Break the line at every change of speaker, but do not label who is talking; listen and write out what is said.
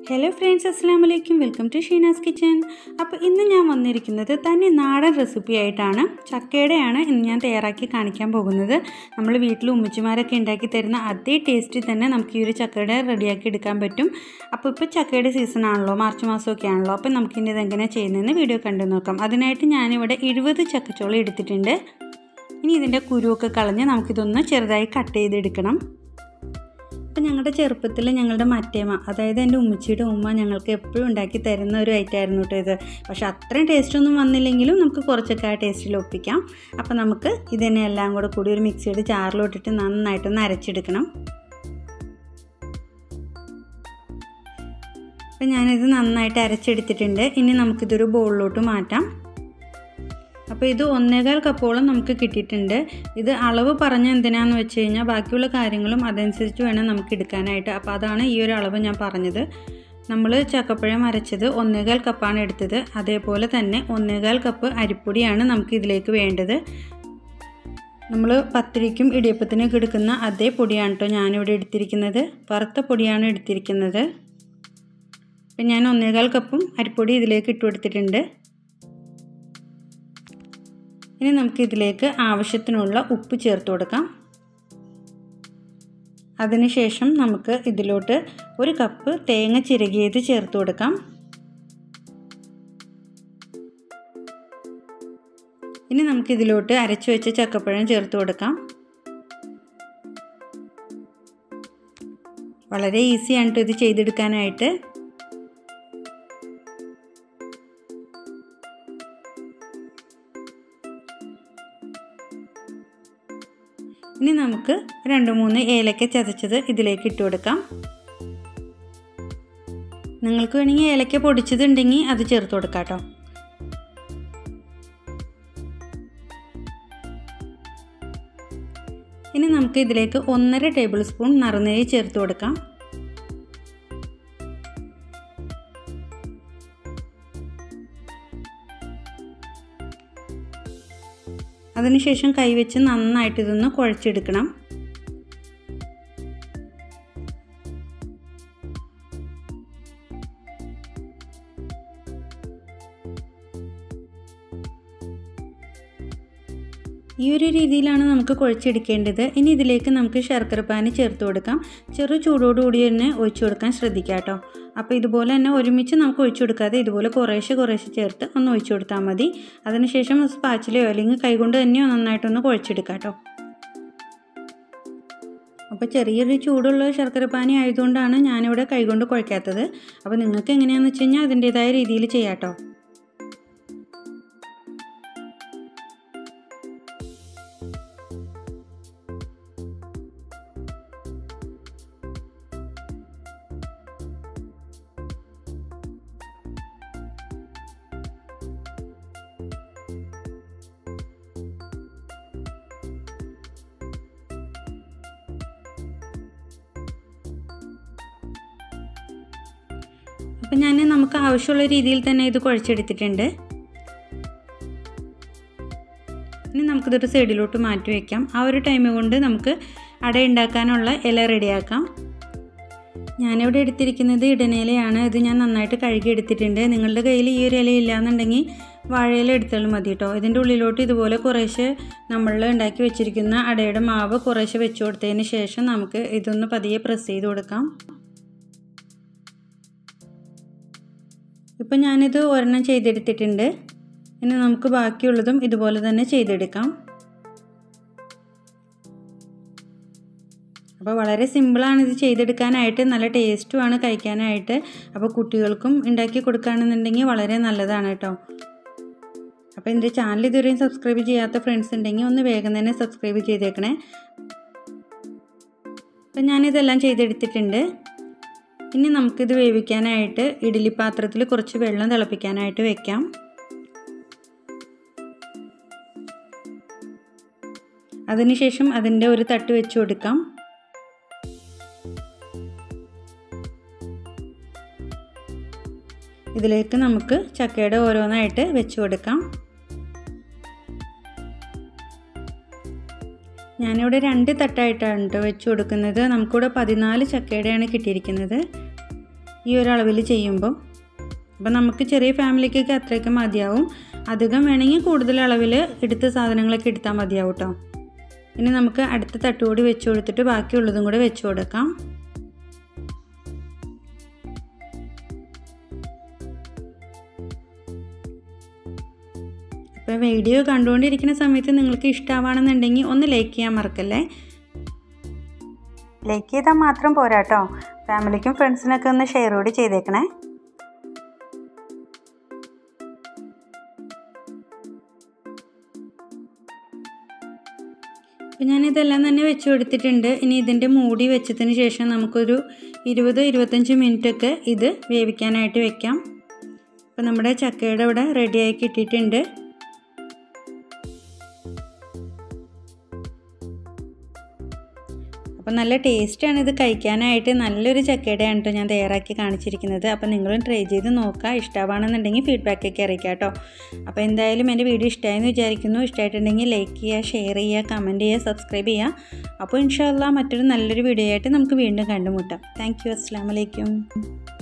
hello friends അസ്സാം വലൈക്കും welcome to Sheena's kitchen അപ്പോൾ ഇന്ന് ഞാൻ വന്നിരിക്കുന്നത് തനി നാടൻ റെസിപ്പി ആയിട്ടാണ് ചക്കയുടെയാണ് ഇന്ന് ഞാൻ തയ്യാറാക്കി കാണിക്കാൻ പോകുന്നത് നമ്മൾ വീട്ടിൽ ഉമ്മച്ചിമാരൊക്കെ ഉണ്ടാക്കി തരുന്ന അതേ ടേസ്റ്റിൽ തന്നെ നമുക്ക് ഈ ഒരു ചക്കയുടെ റെഡിയാക്കി എടുക്കാൻ പറ്റും അപ്പോൾ ഇപ്പോൾ ചക്കയുടെ സീസൺ ആണല്ലോ മാർച്ച് മാസമൊക്കെ ആണല്ലോ അപ്പോൾ നമുക്കിനി ഇതെങ്ങനെ ചെയ്യുന്നതെന്ന് വീഡിയോ കണ്ടു നോക്കാം അതിനായിട്ട് ഞാനിവിടെ എഴുപത് ചക്കച്ചോളം എടുത്തിട്ടുണ്ട് ഇനി ഇതിൻ്റെ കുരുവൊക്കെ കളഞ്ഞ് നമുക്കിതൊന്ന് ചെറുതായി കട്ട് ചെയ്തെടുക്കണം അപ്പം ഞങ്ങളുടെ ചെറുപ്പത്തിൽ ഞങ്ങളുടെ മറ്റേമ അതായത് എൻ്റെ ഉമ്മച്ചിയുടെ ഉമ്മ ഞങ്ങൾക്ക് എപ്പോഴും ഉണ്ടാക്കി തരുന്ന ഒരു ഐറ്റം ആയിരുന്നു കേട്ടോ ഇത് പക്ഷേ അത്രയും ടേസ്റ്റൊന്നും വന്നില്ലെങ്കിലും നമുക്ക് കുറച്ചൊക്കെ ആ ടേസ്റ്റിൽ ഒപ്പിക്കാം അപ്പോൾ നമുക്ക് ഇതിനെ എല്ലാം കൂടെ കൂടി ഒരു മിക്സിയുടെ ജാറിലോട്ടിട്ട് നന്നായിട്ടൊന്ന് അരച്ചെടുക്കണം അപ്പം ഞാനിത് നന്നായിട്ട് അരച്ചെടുത്തിട്ടുണ്ട് ഇനി നമുക്കിതൊരു ബൗളിലോട്ട് മാറ്റാം അപ്പോൾ ഇത് ഒന്നേകാൽ കപ്പോളം നമുക്ക് കിട്ടിയിട്ടുണ്ട് ഇത് അളവ് പറഞ്ഞ എന്തിനാന്ന് വെച്ച് കഴിഞ്ഞാൽ ബാക്കിയുള്ള കാര്യങ്ങളും അതനുസരിച്ച് വേണം നമുക്ക് എടുക്കാനായിട്ട് അപ്പോൾ അതാണ് ഈ ഒരു അളവ് ഞാൻ പറഞ്ഞത് നമ്മൾ ചക്കപ്പഴം അരച്ചത് ഒന്നേകാൽ കപ്പാണ് എടുത്തത് അതേപോലെ തന്നെ ഒന്നേകാൽ കപ്പ് അരിപ്പൊടിയാണ് നമുക്ക് ഇതിലേക്ക് വേണ്ടത് നമ്മൾ പത്തിരിക്കും ഇടിയപ്പത്തിനൊക്കെ എടുക്കുന്ന അതേ പൊടിയാണ് കേട്ടോ ഞാനിവിടെ എടുത്തിരിക്കുന്നത് വറുത്ത പൊടിയാണ് എടുത്തിരിക്കുന്നത് അപ്പം ഞാൻ ഒന്നേകാൽ കപ്പും അരിപ്പൊടി ഇതിലേക്ക് ഇട്ട് കൊടുത്തിട്ടുണ്ട് ഇനി നമുക്ക് ഇതിലേക്ക് ആവശ്യത്തിനുള്ള ഉപ്പ് ചേർത്ത് കൊടുക്കാം അതിനുശേഷം നമുക്ക് ഇതിലോട്ട് ഒരു കപ്പ് തേങ്ങ ചിരകിയത് ചേർത്ത് കൊടുക്കാം ഇനി നമുക്കിതിലോട്ട് അരച്ചു വെച്ച ചക്കപ്പഴം ചേർത്ത് കൊടുക്കാം വളരെ ഈസിയാണ് കേട്ടോ ഇത് ചെയ്തെടുക്കാനായിട്ട് ഇനി നമുക്ക് രണ്ട് മൂന്ന് ഏലക്ക ചതച്ചത് ഇതിലേക്ക് ഇട്ട് കൊടുക്കാം നിങ്ങൾക്ക് വേണമെങ്കിൽ ഏലക്ക പൊടിച്ചതുണ്ടെങ്കിൽ അത് ചേർത്ത് കൊടുക്കാം കേട്ടോ ഇനി നമുക്ക് ഇതിലേക്ക് ഒന്നര ടേബിൾ സ്പൂൺ നറുനെയ്യ് ചേർത്ത് കൊടുക്കാം അതിനുശേഷം കൈവച്ച് നന്നായിട്ട് ഇതൊന്ന് കുഴച്ചെടുക്കണം ഈ ഒരു രീതിയിലാണ് നമുക്ക് കുഴച്ചെടുക്കേണ്ടത് ഇനി ഇതിലേക്ക് നമുക്ക് ശർക്കര പാനി ചേർത്ത് കൊടുക്കാം ചെറു ചൂടോടുകൂടി തന്നെ ഒഴിച്ചു കൊടുക്കാൻ ശ്രദ്ധിക്കാം കേട്ടോ അപ്പോൾ ഇതുപോലെ തന്നെ ഒരുമിച്ച് നമുക്ക് ഒഴിച്ചു കൊടുക്കാതെ ഇതുപോലെ കുറേശ്ശെ കുറേശ്ശെ ചേർത്ത് ഒന്ന് ഒഴിച്ചു കൊടുത്താൽ മതി അതിനുശേഷം സ്പാച്ചിലയോ അല്ലെങ്കിൽ കൈകൊണ്ട് തന്നെയോ നന്നായിട്ടൊന്ന് കുഴച്ചെടുക്കാം കേട്ടോ അപ്പോൾ ചെറിയൊരു ചൂടുള്ള ശർക്കര പാനി ആയതുകൊണ്ടാണ് ഞാനിവിടെ കൈകൊണ്ട് കുഴക്കാത്തത് അപ്പോൾ നിങ്ങൾക്ക് എങ്ങനെയാണെന്ന് വെച്ച് കഴിഞ്ഞാൽ അതിൻ്റേതായ രീതിയിൽ ചെയ്യാം കേട്ടോ അപ്പം ഞാൻ നമുക്ക് ആവശ്യമുള്ള രീതിയിൽ തന്നെ ഇത് കുഴച്ചെടുത്തിട്ടുണ്ട് ഇനി നമുക്കിതൊരു സൈഡിലോട്ട് മാറ്റി വയ്ക്കാം ആ ഒരു ടൈം കൊണ്ട് നമുക്ക് അട ഉണ്ടാക്കാനുള്ള ഇല റെഡിയാക്കാം ഞാനിവിടെ എടുത്തിരിക്കുന്നത് ഇടനയിലയാണ് ഇത് ഞാൻ നന്നായിട്ട് കഴുകി എടുത്തിട്ടുണ്ട് നിങ്ങളുടെ കയ്യിൽ ഈ ഒരു ഇല ഇല്ലയെന്നുണ്ടെങ്കിൽ വാഴയില എടുത്താലും മതി കേട്ടോ ഇതിൻ്റെ ഉള്ളിലോട്ട് ഇതുപോലെ കുറേശ്ശെ നമ്മൾ ഉണ്ടാക്കി വെച്ചിരിക്കുന്ന അടയുടെ മാവ് കുറേശ്ശെ വെച്ച് കൊടുത്തതിന് ശേഷം നമുക്ക് ഇതൊന്ന് പതിയെ പ്രസ് ചെയ്ത് കൊടുക്കാം ഇപ്പം ഞാനിത് ഒരെണ്ണം ചെയ്തെടുത്തിട്ടുണ്ട് ഇനി നമുക്ക് ബാക്കിയുള്ളതും ഇതുപോലെ തന്നെ ചെയ്തെടുക്കാം അപ്പോൾ വളരെ സിമ്പിളാണ് ഇത് ചെയ്തെടുക്കാനായിട്ട് നല്ല ടേസ്റ്റുമാണ് കഴിക്കാനായിട്ട് അപ്പോൾ കുട്ടികൾക്കും ഉണ്ടാക്കി കൊടുക്കുകയാണെന്നുണ്ടെങ്കിൽ വളരെ നല്ലതാണ് കേട്ടോ അപ്പോൾ എൻ്റെ ചാനൽ ഇതുവരെയും സബ്സ്ക്രൈബ് ചെയ്യാത്ത ഫ്രണ്ട്സ് ഉണ്ടെങ്കിൽ ഒന്ന് വേഗം തന്നെ സബ്സ്ക്രൈബ് ചെയ്തേക്കണേ അപ്പം ഞാനിതെല്ലാം ചെയ്തെടുത്തിട്ടുണ്ട് ഇനി നമുക്കിത് വേവിക്കാനായിട്ട് ഇഡ്ഡലി പാത്രത്തിൽ കുറച്ച് വെള്ളം തിളപ്പിക്കാനായിട്ട് വെക്കാം അതിനുശേഷം അതിൻ്റെ ഒരു തട്ട് വെച്ച് കൊടുക്കാം ഇതിലേക്ക് നമുക്ക് ചക്കയുടെ ഓരോന്നായിട്ട് വെച്ച് കൊടുക്കാം ഞാനിവിടെ രണ്ട് തട്ടായിട്ടാണ് കേട്ടോ വെച്ച് കൊടുക്കുന്നത് നമുക്കിവിടെ പതിനാല് ചക്കയുടെയാണ് കിട്ടിയിരിക്കുന്നത് ഈ ഒരു അളവിൽ ചെയ്യുമ്പോൾ അപ്പം നമുക്ക് ചെറിയ ഫാമിലിക്കൊക്കെ അത്രയൊക്കെ മതിയാവും അധികം വേണമെങ്കിൽ കൂടുതൽ അളവിൽ എടുത്ത സാധനങ്ങളൊക്കെ എടുത്താൽ മതിയാവും കേട്ടോ ഇനി നമുക്ക് അടുത്ത തട്ടുകൂടി വെച്ച് കൊടുത്തിട്ട് ബാക്കിയുള്ളതും കൂടെ വെച്ച് കൊടുക്കാം അപ്പോൾ വീഡിയോ കണ്ടുകൊണ്ടിരിക്കുന്ന സമയത്ത് നിങ്ങൾക്ക് ഇഷ്ടമാണെന്നുണ്ടെങ്കിൽ ഒന്ന് ലൈക്ക് ചെയ്യാൻ മറക്കല്ലേ ലൈക്ക് ചെയ്താൽ മാത്രം പോരാ കേട്ടോ ഫാമിലിക്കും ഫ്രണ്ട്സിനൊക്കെ ഒന്ന് ഷെയർ കൂടി ചെയ്തേക്കണേ അപ്പോൾ ഞാനിതെല്ലാം തന്നെ വെച്ച് കൊടുത്തിട്ടുണ്ട് ഇനി ഇതിൻ്റെ മൂടി വെച്ചതിന് ശേഷം നമുക്കൊരു ഇരുപത് ഇരുപത്തഞ്ച് മിനിറ്റൊക്കെ ഇത് വേവിക്കാനായിട്ട് വെക്കാം അപ്പോൾ നമ്മുടെ ചക്കയുടെ ഇവിടെ റെഡിയായി കിട്ടിയിട്ടുണ്ട് അപ്പോൾ നല്ല ടേസ്റ്റാണ് ഇത് കഴിക്കാനായിട്ട് നല്ലൊരു ചക്കയുടെയാണ് കേട്ടോ ഞാൻ തയ്യാറാക്കി കാണിച്ചിരിക്കുന്നത് അപ്പോൾ നിങ്ങളും ട്രൈ ചെയ്ത് നോക്കുക ഇഷ്ടമാണെന്നുണ്ടെങ്കിൽ ഫീഡ്ബാക്കൊക്കെ അറിയിക്കാം കേട്ടോ അപ്പോൾ എന്തായാലും എൻ്റെ വീഡിയോ ഇഷ്ടമായെന്ന് വിചാരിക്കുന്നു ഇഷ്ടമായിട്ടുണ്ടെങ്കിൽ ലൈക്ക് ചെയ്യുക ഷെയർ ചെയ്യുക കമൻറ്റ് ചെയ്യുക സബ്സ്ക്രൈബ് ചെയ്യുക അപ്പോൾ ഇൻഷാല്ല മറ്റൊരു നല്ലൊരു വീഡിയോ ആയിട്ട് നമുക്ക് വീണ്ടും കണ്ടുമുട്ടാം താങ്ക് യു അസ്സാം വലൈക്കും